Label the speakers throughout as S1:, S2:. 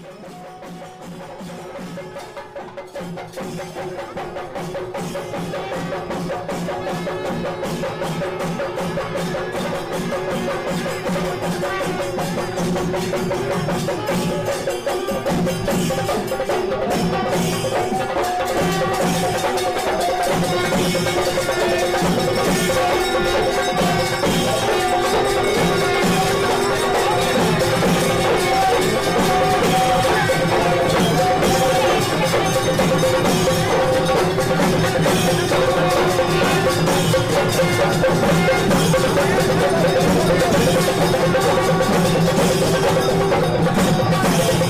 S1: Thank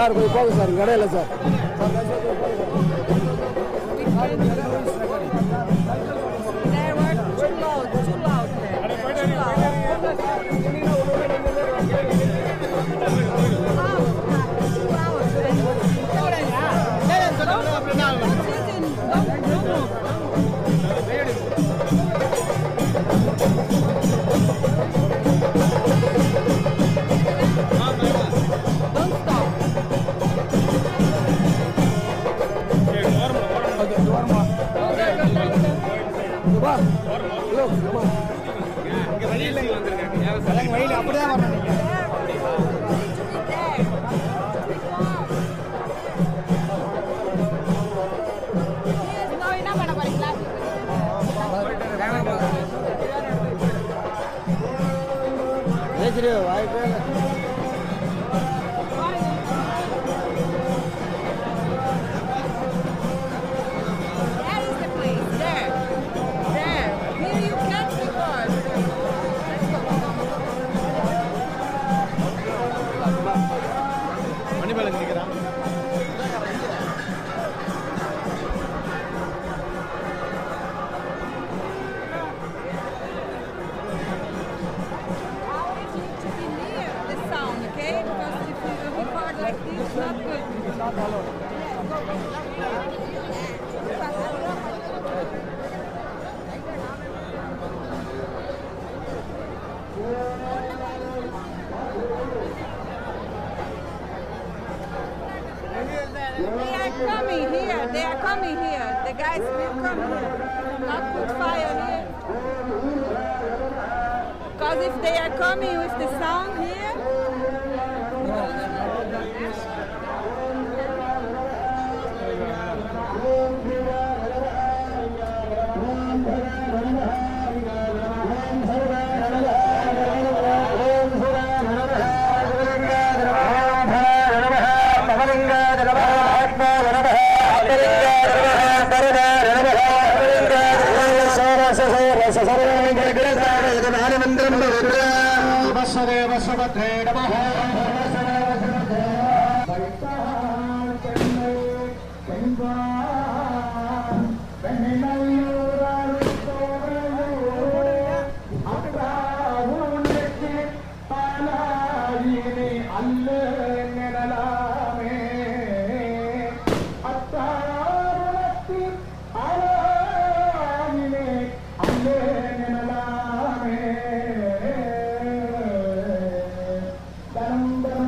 S1: sir கொஞ்சம் போங்க sir இங்கே இடம் இல்லை sir
S2: They were too loud, too loud there. Too loud. Two hours. Don't- don't move. Don't stop.
S1: வா hello அம்மா வழியில் அப்படியே வரணும் நீங்கள்
S2: No, y no, bueno, para el clásico.
S1: பேசுறியோ வாய்ப்பே இல்லை
S2: That is the place. There. There. Here you can't record. Let's go. Always need to be near the sound, okay? Because if you record like this, it's not good. They are coming here. They are coming here. The guys will come here. Not put fire here. Because if they are coming with the sound here,
S3: தனம்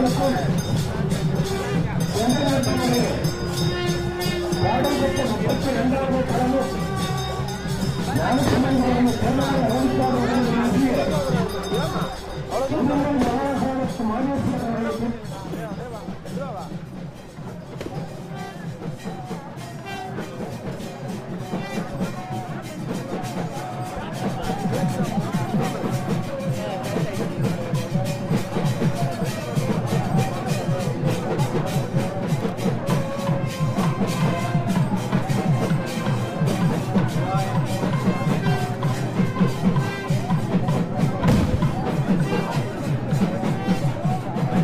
S3: ஆ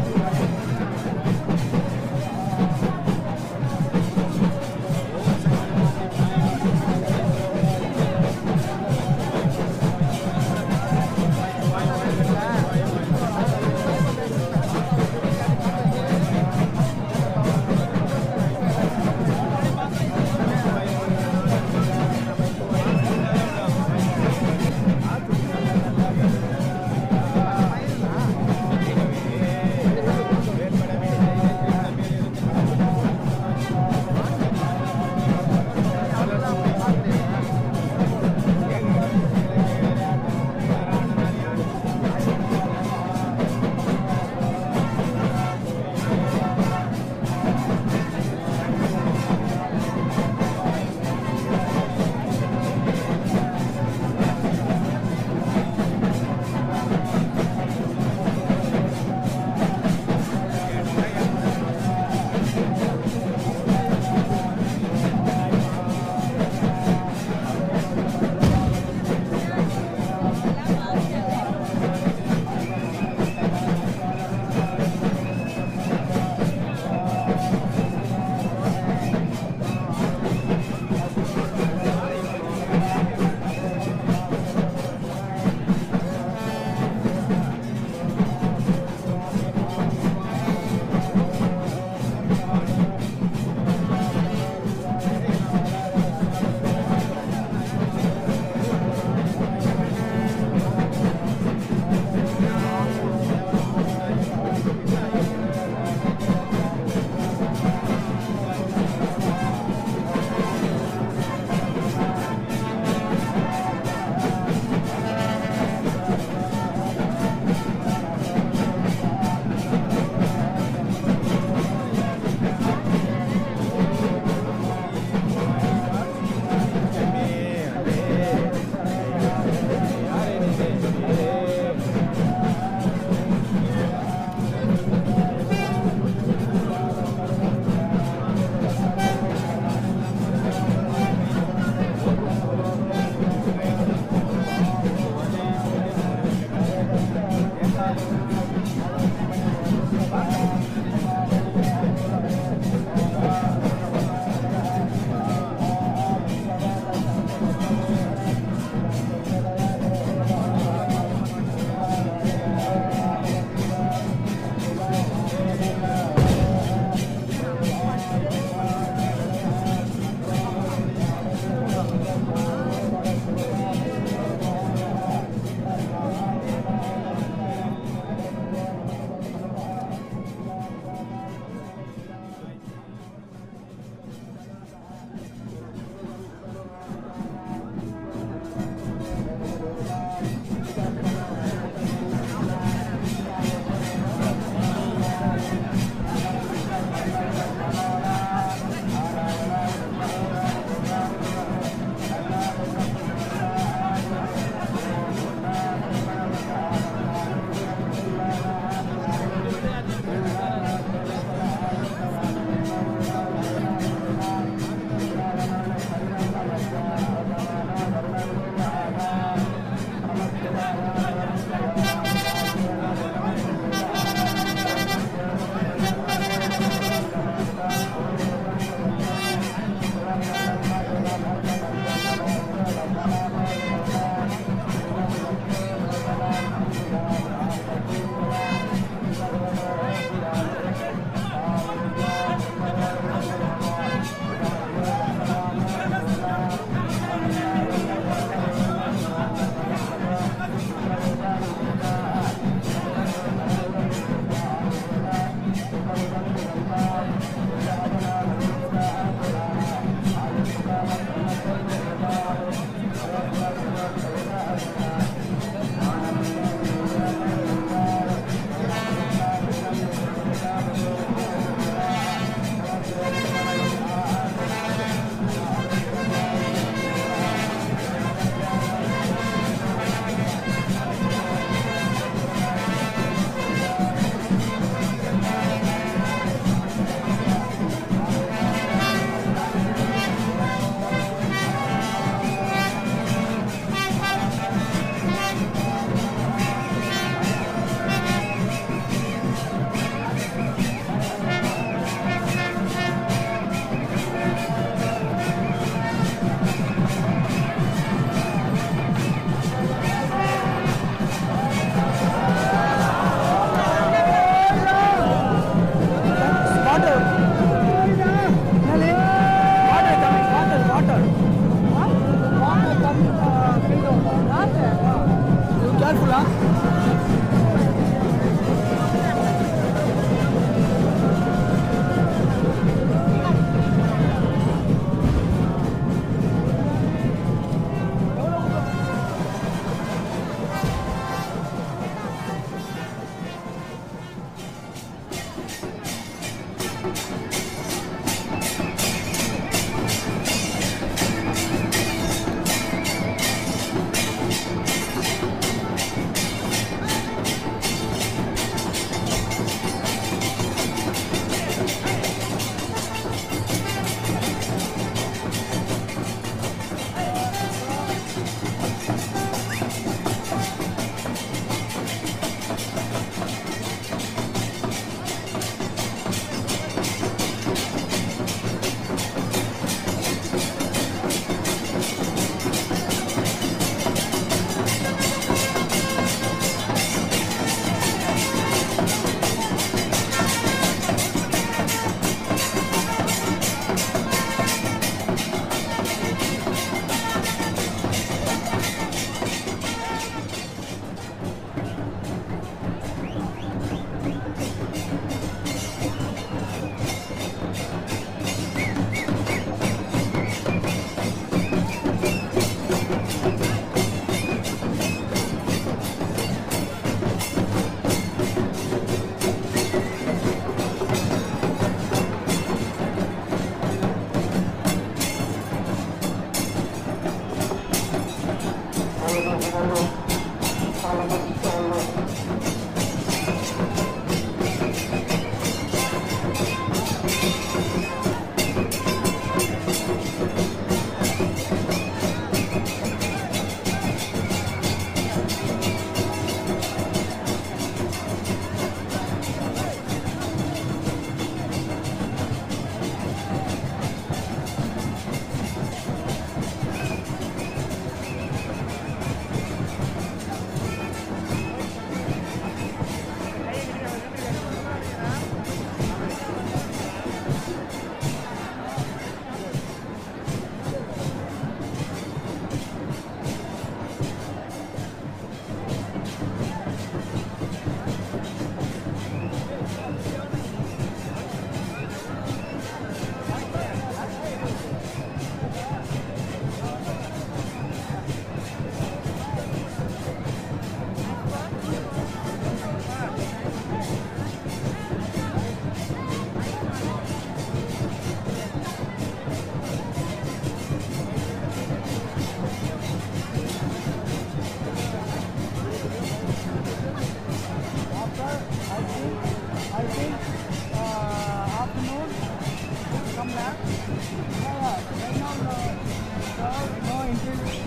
S1: sir. I think, I think uh, afternoon will come back. Yeah, yeah. Right now, no, sir, no interview.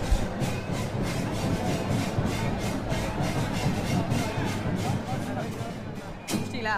S2: முடிச்சிட்டீங்களா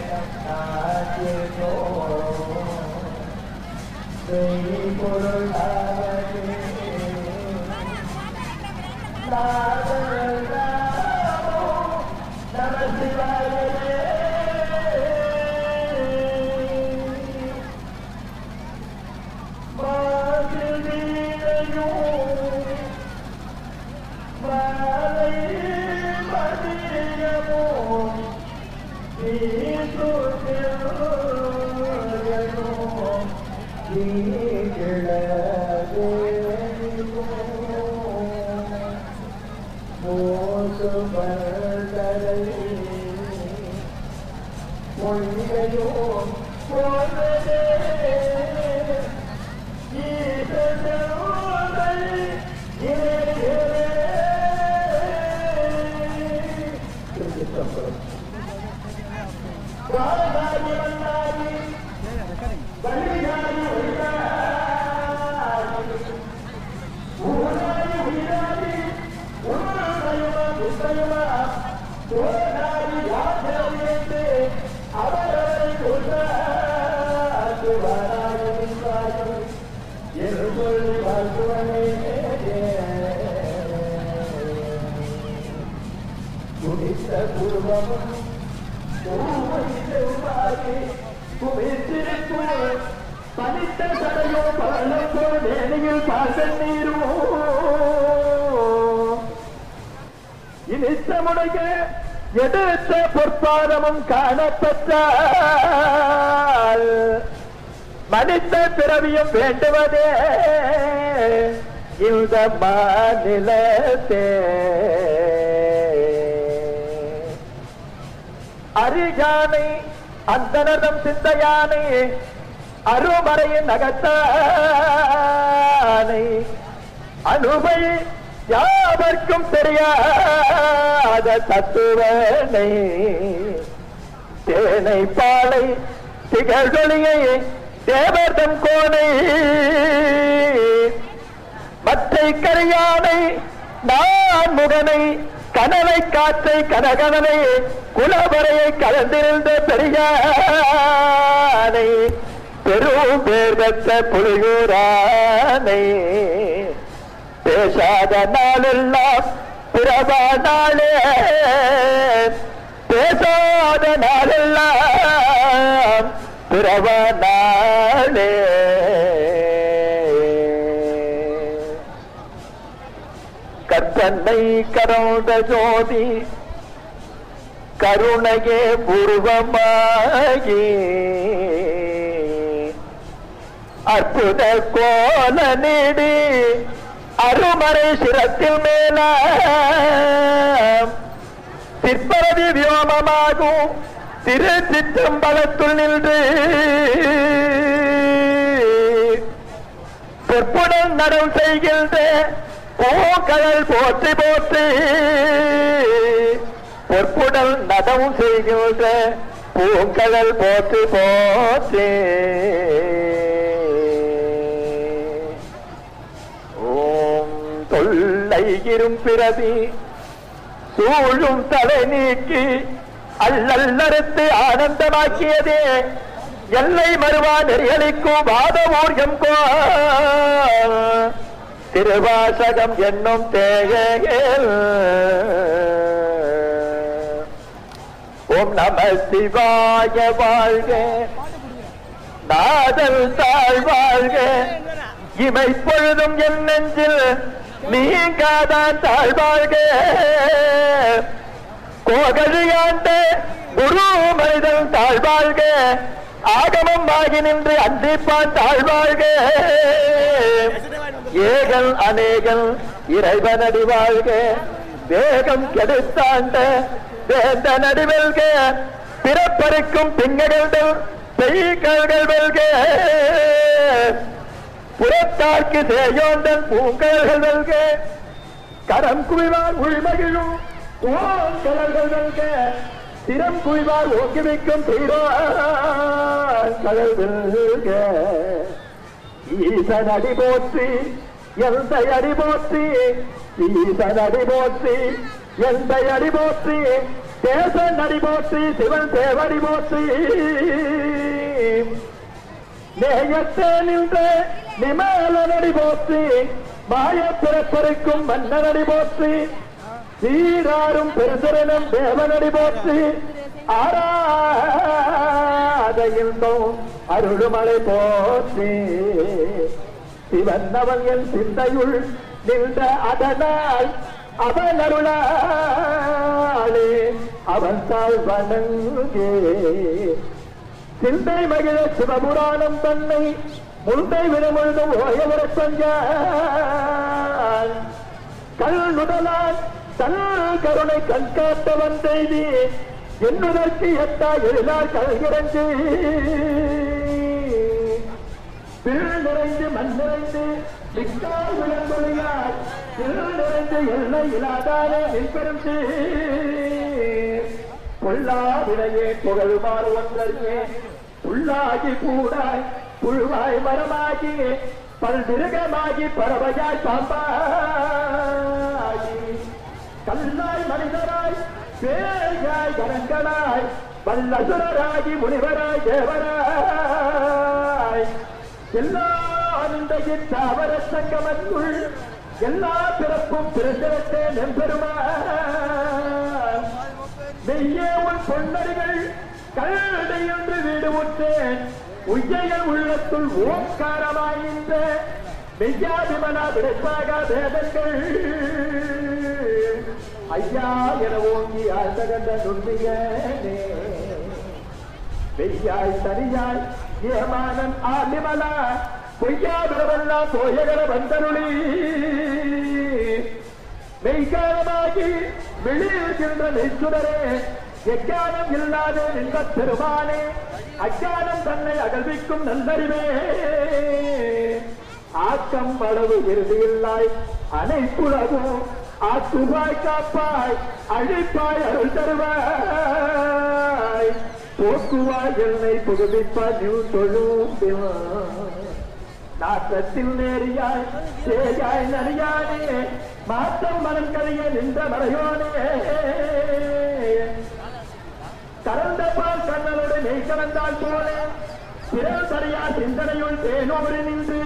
S3: பனித்த சடையோ பழம் போல் வேலையில் பாசல் நீரோ இனித்தமுடைய எடுத்த பொற்பாதமும் காணப்பட்டால் மனித பிறவியும் வேண்டுவதே இந்த மாநிலத்தே அரியானை அந்தனதம் சிந்தையானை அருமறையின் அகத்தானை அனுபை யாவர்க்கும் தெரியாத தத்துவனை தேனை பாலை திகழ்கொழியை தேவதம் கோனை மற்றை கரியானை நான் முகனை கனவை காற்றை கனகனவை குலவரையை கலந்திருந்த பெரியானை பெரும் பேர் பெற்ற புலியூரானை பேசாத நாளெல்லாம் பிறவா நாளே பேசாத நாளெல்லாம் பிறவா நாளே கத்தன்னை கரோட ஜோதி கருணையே பூர்வமாகி அற்புத கோல நீடி அருமறை சிரத்தில் மேல சிற்பரதி வியோமமாகும் திரு சிற்றம்பலத்துள் நின்று பொற்புடன் நடம் செய்கின்ற பூக்கடல் போற்றி போற்றி பொற்புடல் நடம் செய்கின்ற பூங்கடல் போற்றி போற்றி ஓம் தொல்லை இரும்பிறவி சூழும் தலை நீக்கி அல்லல்லறுத்து ஆனந்தமாக்கியதே எல்லை மறுவா நெறியளிக்கும் வாதமூர்யம் கோ திருவாசகம் என்னும் தேகையில் ஓம் நம சிவாய வாழ்க நாதல் தாழ்வாழ்க இமை பொழுதும் என் நெஞ்சில் நீங்காதான் தாழ்வாழ்க கோகழியாண்ட குரு மனிதன் தாழ்வாழ்க ஆகமம் ஆகி நின்று அந்திப்பான் தாழ்வாழ்க ஏகல் அநேகல் இறைவனடி வாழ்க வேகம் கெடுத்தாண்ட வேந்த நடிவெல்க பிறப்பறுக்கும் திங்ககள் பெய்கள்கள் வெல்க புறத்தார்க்கு சேயோந்தன் பூங்கல்கள் வெல்க கரம் குவிவார் உள்மகிழும் ஓங்கடல்கள் வெல்க திறம் குவிவார் ஓங்குவிக்கும் தீரோ கடல் வெல்க ஈசன் அடி போற்றி எந்த அடி போற்றி ஈசன் அடி போற்றி எந்த அடி போற்றி தேச நடி போற்றி சிவன் தேவடி போற்றி நேயத்தே நின்ற நிமேல நடி போற்றி மாய பிறப்பருக்கும் மன்னனடி போற்றி சீராரும் பெருசரனும் தேவனடி போற்றி ஆராத இன்பம் அருளுமலை போற்றி சிவன் அவன் என் சிந்தையுள் நின்ற அதனால் அவன் அருளாளே அவன் தாழ் வணங்கே சிந்தை மகிழ சிவபுராணம் தன்னை முந்தை விடமுழுதும் ஓயவர பஞ்சான் கல் நுதலான் தன் கருணை கண் காட்ட வந்தெய்தி என்னுதற்கு எட்டா எழிலால் கல்கிறஞ்சு பிள் நிறைந்து மண் நிறைந்து மிக்கால் விளங்கொழியார் பிள் நிறைந்து எல்லை இல்லாதானே நிற்பெரும் பொல்லா வினையே புகழுமாறு ஒன்றறியே புல்லாகி கூடாய் புழுவாய் மரமாகி பல்மிருகமாகி பறவையாய் பாம்பாகி கல்லாய் மனிதராய் பேயாய் கரங்கனாய் வல்லசுரராகி முனிவராய் தேவராய் எல்லா அனுந்தையின் தாவர சங்கமத்துள் எல்லா பிறப்பும் பிறந்திருத்தே நெம்பெருமான் மெய்யே உன் பொன்னடிகள் கல்லை என்று வீடு உற்றேன் உய்ய உள்ளத்துள் ஓங்காரமாயின்ற மெய்யாதிமனா விடைப்பாக வேதங்கள் ஐயா என ஓங்கி ஆழ்ந்தகண்ட நுண்ணியனே வெய்யாய் தனியாய் ஏமானன் ஆலிமலா பொய்யாதவெல்லாம் போயகர வந்தருளி மெய்காலமாகி வெளியிருக்கின்ற நெய்சுடரே எக்காலம் இல்லாத இன்பப் பெருமானே அக்காலம் தன்னை அகழ்விக்கும் நல்லறிவே ஆக்கம் அளவு இறுதியில்லாய் அனைத்துலகும் ஆத்துவாய் காப்பாய் அழிப்பாய் அருள் தருவாய் போக்குவாய் என்னை புதுப்பிப்பாய் நீ தொழும் நாட்டத்தில் நேரியாய் சேயாய் நரியானே மாற்றம் மனம் கரைய நின்ற மறையோனே கரந்த பால் கண்ணனோடு நெய் கலந்தால் போல பிறல் சரியா சிந்தனையுள் தேனோடு நின்று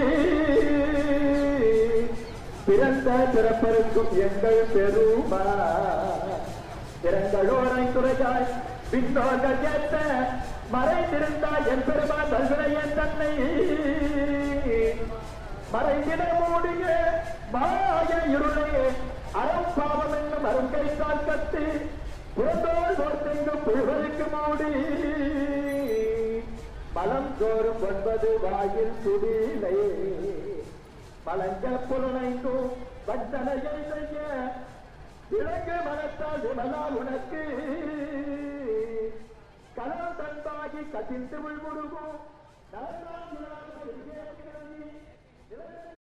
S3: பிறந்த பிறப்பருக்கும் எங்கள் பெருமா திறங்களோரை துறையாய் பின்னோர்கள் ஏற்ற மறைந்திருந்தாய் என் பெருமான் தல்வினையன் தன்னை மறைந்திட மூடிய மாய இருளே அறம் பாவம் என்னும் அருங்கை கத்து புறந்தோல் போர்த்தெங்கும் புழுவருக்கு மூடி மலம் தோறும் ஒன்பது வாயில் துடிலை மலங்க புலனைந்தும் வஞ்சனையை செய்ய இலங்கு மனத்தால் விமலா உனக்கு கலம் தன்பாகி கசிந்து உள்முருகும்